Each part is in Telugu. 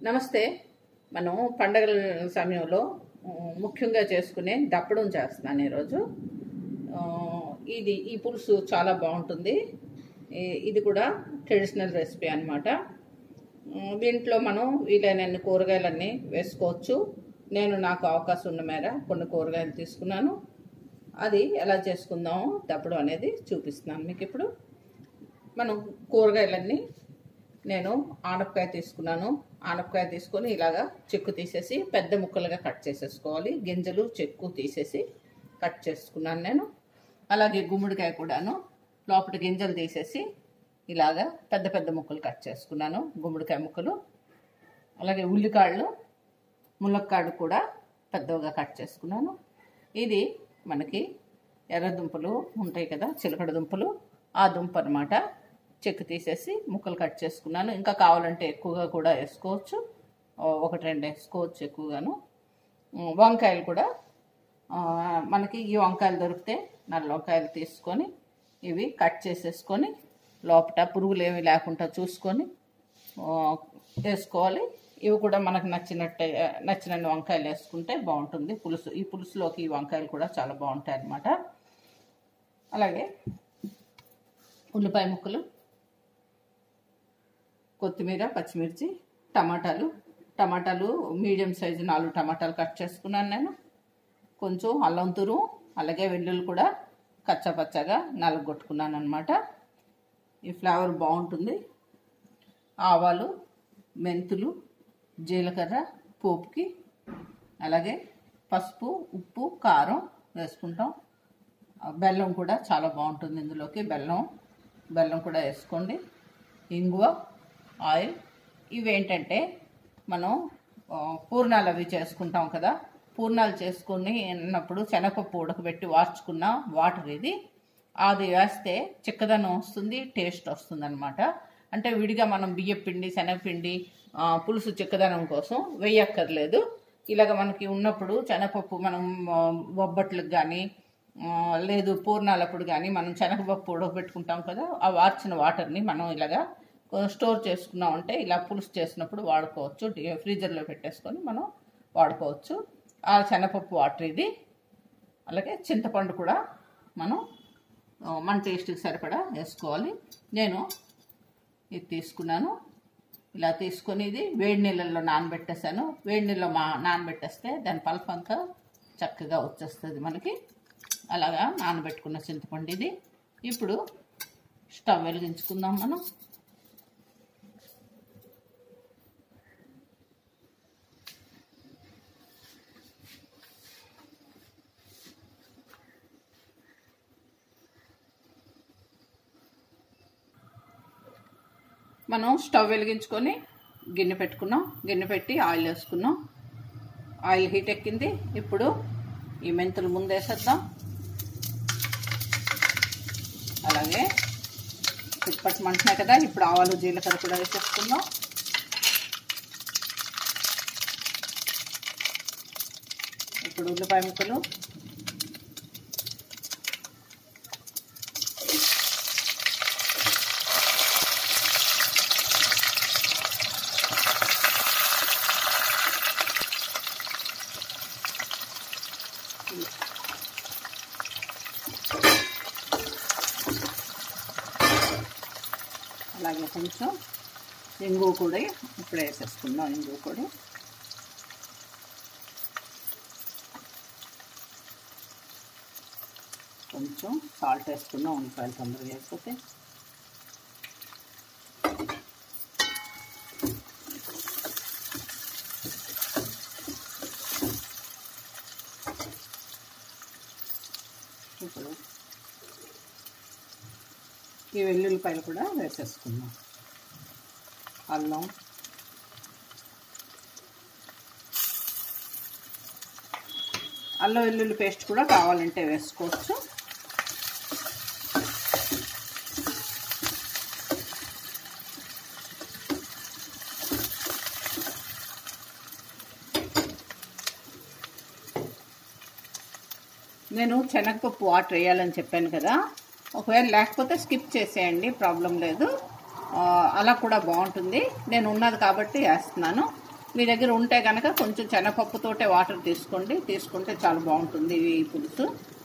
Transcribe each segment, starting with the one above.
నమస్తే మనం పండగల సమయంలో ఆ, ముఖ్యంగా చేసుకునే దప్పడం చేస్తున్నాను ఈరోజు ఆ, ఇది ఈ పులుసు చాలా బాగుంటుంది ఈ- ఇది కూడా ట్రెడిషనల్ రెసిపీ అనమాట దీంట్లో మనం వీలైనన్ని కూరగాయలన్నీ వేసుకోవచ్చు నేను నాకు అవకాశం ఉన్న మేర కొన్ని కూరగాయలు తీసుకున్నాను అది ఎలా చేసుకుందామో దప్పడం అనేది చూపిస్తున్నాను మీకు ఇప్పుడు మనం కూరగాయలన్నీ నేను ఆనపకాయ తీసుకున్నాను ఆనపకాయ తీసుకొని ఇలాగా చెక్కు తీసేసి పెద్ద ముక్కలుగా కట్ చేసేసుకోవాలి గింజలు చెక్కు తీసేసి కట్ చేసుకున్నాను నేను అలాగే గుమ్మడికాయ కూడాను లోపల గింజలు తీసేసి ఇలాగా పెద్ద పెద్ద ముక్కలు కట్ చేసుకున్నాను గుమ్మడికాయ ముక్కలు అలాగే ఉల్లికాళ్ళు ములక్కాడు కూడా పెద్దగా కట్ చేసుకున్నాను ఇది మనకి ఎర్ర దుంపలు ఉంటాయి కదా చిలకడ దుంపలు ఆ దుంప అనమాట చెక్కు తీసేసి ముక్కలు కట్ చేసుకున్నాను ఇంకా కావాలంటే ఎక్కువగా కూడా వేసుకోవచ్చు ఓ ఒకటి రెండు వేసుకోవచ్చు ఎక్కువగాను ఉమ్, వంకాయలు కూడా ఆ, మనకి ఈ వంకాయలు దొరికితే నల్ల వంకాయలు తీసుకొని ఇవి కట్ చేసేసుకొని లోపల పురుగులు ఏమి లేకుండా చూసుకొని ఆ, వేసుకోవాలి ఇవి కూడా మనకు నచ్చినట్టే నచ్చినన్ని వంకాయలు వేసుకుంటే బాగుంటుంది పులుసు ఈ పులుసులోకి ఈ వంకాయలు కూడా చాలా బాగుంటాయి అన్నమాట అలాగే ఉల్లిపాయ ముక్కలు కొత్తిమీర పచ్చిమిర్చి టమాటాలు టమాటాలు మీడియం సైజు నాలుగు టమాటాలు కట్ చేసుకున్నాను నేను కొంచెం అల్లం తురుము అలాగే వెల్లుల్లి కూడా కచ్చపచ్చగా నలగొట్టుకున్నాను అనమాట ఈ ఫ్లేవర్ బాగుంటుంది ఆవాలు మెంతులు జీలకర్ర పోపుకి అలాగే పసుపు ఉప్పు కారం వేసుకుంటాం ఆ బెల్లం కూడా చాలా బాగుంటుంది ఇందులోకి బెల్లం బెల్లం కూడా వేసుకోండి ఇంగువ ఆయిల్ ఇవి ఏంటంటే మనం ఆ, పూర్ణాలు అవి చేసుకుంటాం కదా పూర్ణాలు చేసుకుని ఉన్నప్పుడు శనగపప్పు ఉడకబెట్టి వార్చుకున్న వాటర్ ఇది అది వేస్తే చిక్కదనం వస్తుంది టేస్ట్ వస్తుంది అనమాట అంటే విడిగా మనం బియ్యం పిండి శనగపిండి ఆ, పులుసు చిక్కదనం కోసం వేయక్కర్లేదు ఇలాగ మనకి ఉన్నప్పుడు శనగపప్పు మనం ఆ, బొబ్బట్లకు కానీ లేదు పూర్ణాలప్పుడు కానీ మనం శనగపప్పు ఉడకబెట్టుకుంటాం కదా ఆ వార్చిన వాటర్ని మనం ఇలాగా స్టోర్ చేసుకున్నాం అంటే ఇలా పులుసు చేసినప్పుడు వాడుకోవచ్చు డి- ఫ్రీజర్లో పెట్టేసుకొని మనం వాడుకోవచ్చు ఆ శనగపప్పు వాటర్ ఇది అలాగే చింతపండు కూడా మనం ఆ, మన టేస్ట్కి సరిపడా వేసుకోవాలి నేను ఇది తీసుకున్నాను ఇలా తీసుకొని ఇది వేడి నీళ్ళల్లో నానబెట్టేసాను వేడి నీళ్ళలో మా నానబెట్టేస్తే దాని పల్ప్ అంతా చక్కగా వచ్చేస్తుంది మనకి అలాగా నానబెట్టుకున్న చింతపండు ఇది ఇప్పుడు స్టవ్ వెలిగించుకుందాం మనం మనం స్టవ్ వెలిగించుకొని గిన్నె పెట్టుకున్నాం గిన్నె పెట్టి ఆయిల్ వేసుకున్నాం ఆయిల్ హీట్ ఎక్కింది ఇప్పుడు ఈ మెంతులు ముందు వేసేద్దాం అలాగే పిప్పటి మంటున్నాయి కదా ఇప్పుడు ఆవాలు జీలకర్ర కూడా వేసేసుకుందాం ఇప్పుడు ఉల్లిపాయ ముక్కలు అలాగే కొంచెం ఇంగువ కూడా ఇప్పుడు వేసేసుకుందాం ఇంగువ కూడా కొంచెం సాల్ట్ వేసుకుందాం ఉల్లిపాయలు తొందరగా వేసుకుంటే ఇప్పుడు ఈ వెల్లుల్లిపాయలు కూడా వేసేసుకుందాం అల్లం అల్లం వెల్లుల్లి పేస్ట్ కూడా కావాలంటే వేసుకోవచ్చు నేను శనగపప్పు వాటర్ వేయాలని చెప్పాను కదా ఒకవేళ లేకపోతే స్కిప్ చేసేయండి ప్రాబ్లం లేదు ఆ, అలా కూడా బాగుంటుంది నేను ఉన్నది కాబట్టి వేస్తున్నాను మీ దగ్గర ఉంటే కనుక కొంచెం శనగపప్పుతోటే వాటర్ తీసుకోండి తీసుకుంటే చాలా బాగుంటుంది ఈ పులుసు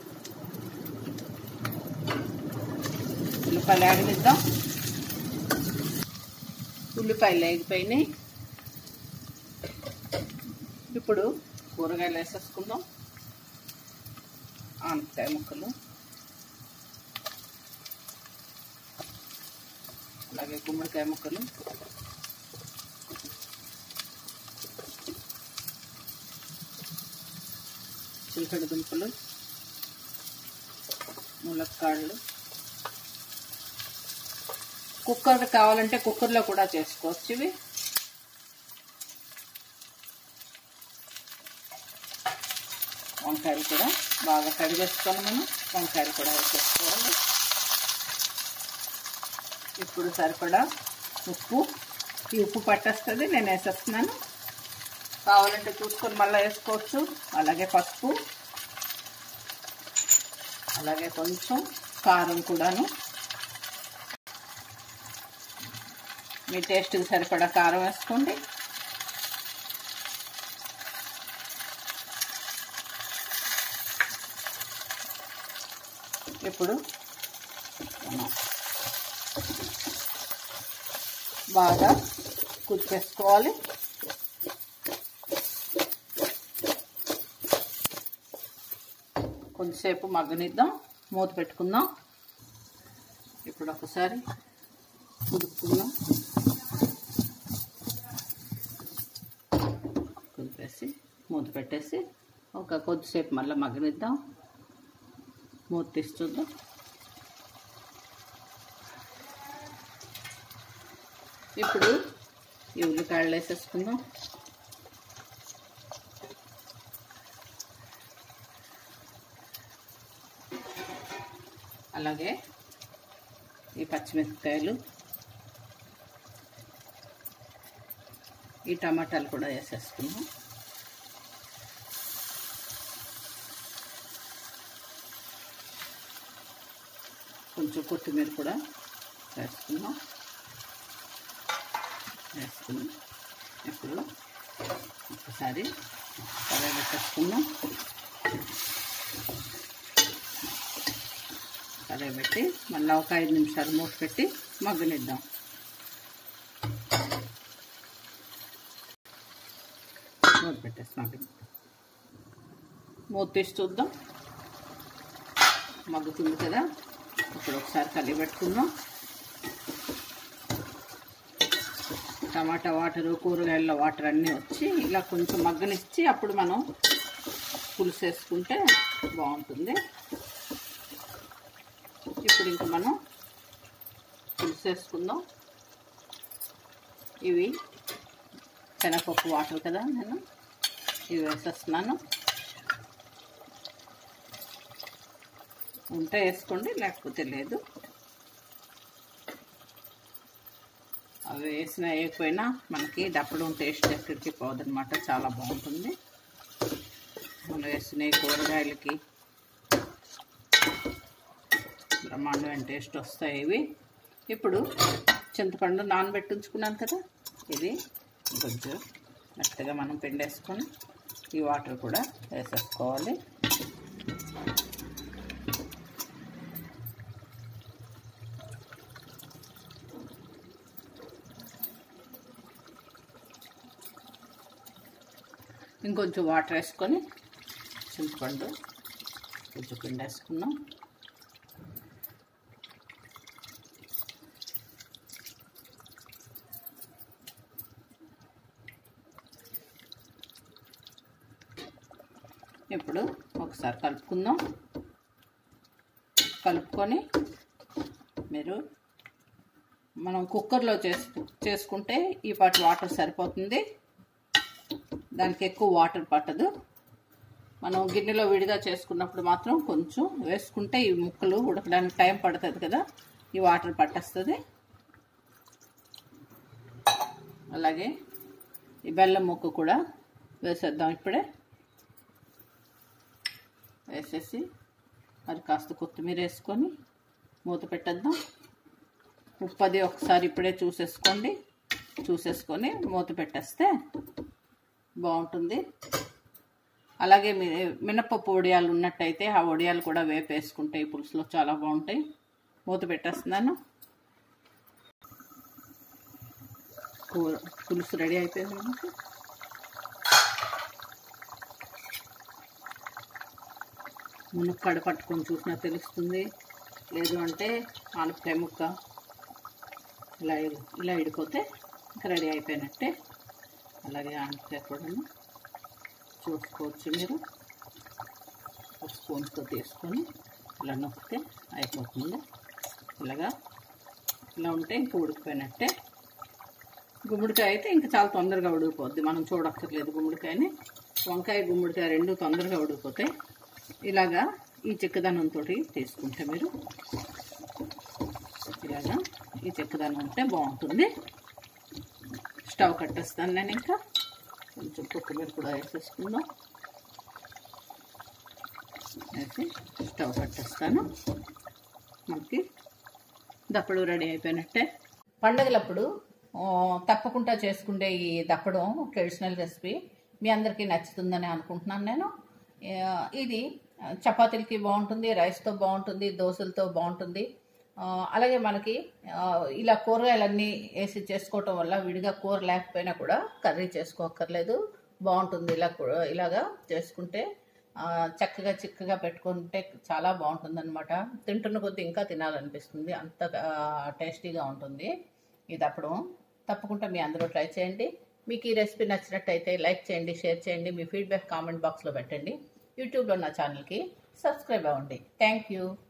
ఉల్లిపాయలు ఆగనిద్దాం ఉల్లిపాయలు వేగిపోయినాయి ఇప్పుడు కూరగాయలు వేసేసుకుందాం ఆనపకాయ ముక్కలు అలాగే గుమ్మడికాయ ముక్కలు చిలకడ దుంపలు ములక్కాళ్ళు కుక్కర్ కావాలంటే కుక్కర్లో కూడా చేసుకోవచ్చు ఇవి వంకాయలు కూడా బాగా కడిగేసుకొని మనం వంకాయలు కూడా వేసేసుకోవాలి ఇప్పుడు సరిపడా ఉప్పు ఈ ఉప్పు పట్టేస్తుంది నేను వేసేస్తున్నాను కావాలంటే చూసుకొని మళ్ళీ వేసుకోవచ్చు అలాగే పసుపు అలాగే కొంచెం కారం కూడాను మీ టేస్ట్కి సరిపడా కారం వేసుకోండి ఇప్పుడు మనం బాగా కుచ్చేసుకోవాలి కొంచెంసేపు మగ్గనిద్దాం మూత పెట్టుకుందాం ఇప్పుడు ఒకసారి కుదుపుకుందాం కుదిపేసి మూత పెట్టేసి ఒక కొద్దిసేపు మళ్ళీ మగ్గనిద్దాం మూత తీసి చూద్దాం ఇప్పుడు ఈ ఉల్లిపాయలు వేసేసుకుందాం అలాగే ఈ పచ్చిమిరపకాయలు ఈ టమాటాలు కూడా వేసేసుకుందాం కొంచెం కొత్తిమీర కూడా వేసుకుందాం వేసుకుని ఇప్పుడు ఒకసారి కలర్ పెట్టేసుకుందాం కలర్ పెట్టి మళ్ళీ ఒక ఐదు నిమిషాలు మూత పెట్టి మగ్గనిద్దాం మూత పెట్టేసి మగ్గనిద్దాం మూత తీసి చూద్దాం మగ్గుతుంది కదా ఇప్పుడు ఒకసారి కలిగి పెట్టుకుందాం టమాటా వాటరు కూరగాయల వాటర్ అన్నీ వచ్చి ఇలా కొంచెం మగ్గనిచ్చి అప్పుడు మనం పులుసు వేసుకుంటే బాగుంటుంది ఇప్పుడు ఇంక మనం పులుసు వేసుకుందాం ఇవి శనగపప్పు వాటర్ కదా నేను ఇవి వేసేస్తున్నాను ఉంటే వేసుకోండి లేకపోతే లేదు అవి వేసిన వేయకపోయినా మనకి దప్పడం టేస్ట్ ఎక్కడికి పోదనమాట చాలా బాగుంటుంది మనం వేసిన ఈ కూరగాయలకి బ్రహ్మాండమైన టేస్ట్ వస్తాయి ఇవి ఇప్పుడు చింతపండు నానబెట్టి ఉంచుకున్నాను కదా ఇది కొంచెం మెత్తగా మనం పిండేసుకొని ఈ వాటర్ కూడా వేసేసుకోవాలి ఇంకొంచెం వాటర్ వేసుకొని చింతపండు కొంచెం పిండి వేసుకున్నాం ఇప్పుడు ఒకసారి కలుపుకుందాం కలుపుకొని మీరు మనం కుక్కర్లో చేసుకు చేసుకుంటే ఈ పాటి వాటర్ సరిపోతుంది దానికి ఎక్కువ వాటర్ పట్టదు మనం గిన్నెలో విడిగా చేసుకున్నప్పుడు మాత్రం కొంచెం వేసుకుంటే ఈ ముక్కలు ఉడకడానికి టైం పడుతుంది కదా ఈ వాటర్ పట్టేస్తుంది అలాగే ఈ బెల్లం ముక్క కూడా వేసేద్దాం ఇప్పుడే వేసేసి మరి కాస్త కొత్తిమీర వేసుకొని మూత పెట్టేద్దాం ఉప్పు అది ఒకసారి ఇప్పుడే చూసేసుకోండి చూసేసుకొని మూత పెట్టేస్తే బాగుంటుంది అలాగే మీ మినపప్పు వడియాలు ఉన్నట్టయితే ఆ వడియాలు కూడా వేపేసుకుంటే ఈ పులుసులో చాలా బాగుంటాయి మూత పెట్టేస్తున్నాను కూర పులుసు రెడీ అయిపోయింది మనకి మునక్కాడ పట్టుకొని చూసినా తెలుస్తుంది లేదు అంటే ఆనపకాయ ముక్క ఇలా ఇలా ఇడిపోతే ఇంకా రెడీ అయిపోయినట్టే అలాగే ఆనపకాయ కూడాను చూసుకోవచ్చు మీరు ఒక స్పూన్తో తీసుకొని ఇలా నొక్కితే అయిపోతుంది ఇలాగా ఇలా ఉంటే ఇంక ఉడికిపోయినట్టే గుమ్మడికాయ అయితే ఇంకా చాలా తొందరగా ఉడికిపోద్ది మనం చూడక్కర్లేదు గుమ్మడికాయని వంకాయ గుమ్మడికాయ రెండు తొందరగా ఉడికిపోతాయి ఇలాగా ఈ చెక్కదనంతో తీసుకుంటే మీరు ఇలాగా ఈ చెక్కదనం ఉంటే బాగుంటుంది స్టవ్ కట్టేస్తాను నేను ఇంకా కొంచెం కొత్తిమీర కూడా వేసేసుకుందాం వేసి స్టవ్ కట్టేస్తాను మనకి దప్పడు రెడీ అయిపోయినట్టే పండగలప్పుడు ఆ, తప్పకుండా చేసుకునే ఈ దప్పడం ట్రెడిషనల్ రెసిపీ మీ అందరికీ నచ్చుతుందని అనుకుంటున్నాను నేను ఆ, ఇది చపాతీలకి బాగుంటుంది రైస్తో బాగుంటుంది దోశలతో బాగుంటుంది ఆ, అలాగే మనకి ఆ, ఇలా కూరగాయలన్నీ వేసి చేసుకోవటం వల్ల విడిగా కూర లేకపోయినా కూడా కర్రీ చేసుకోక్కర్లేదు బాగుంటుంది ఇలా కూ- ఇలాగా చేసుకుంటే ఆ, చక్కగా చిక్కగా పెట్టుకుంటే చాలా బాగుంటుంది అనమాట తింటున్న కొద్దీ ఇంకా తినాలనిపిస్తుంది అంత ఆ, టేస్టీగా ఉంటుంది ఇది అప్పుడు తప్పకుండా మీ అందరూ ట్రై చేయండి మీకు ఈ రెసిపీ నచ్చినట్టయితే లైక్ చేయండి షేర్ చేయండి మీ ఫీడ్బ్యాక్ కామెంట్ బాక్స్లో పెట్టండి యూట్యూబ్లో నా ఛానల్కి సబ్స్క్రైబ్ అవ్వండి థ్యాంక్ యూ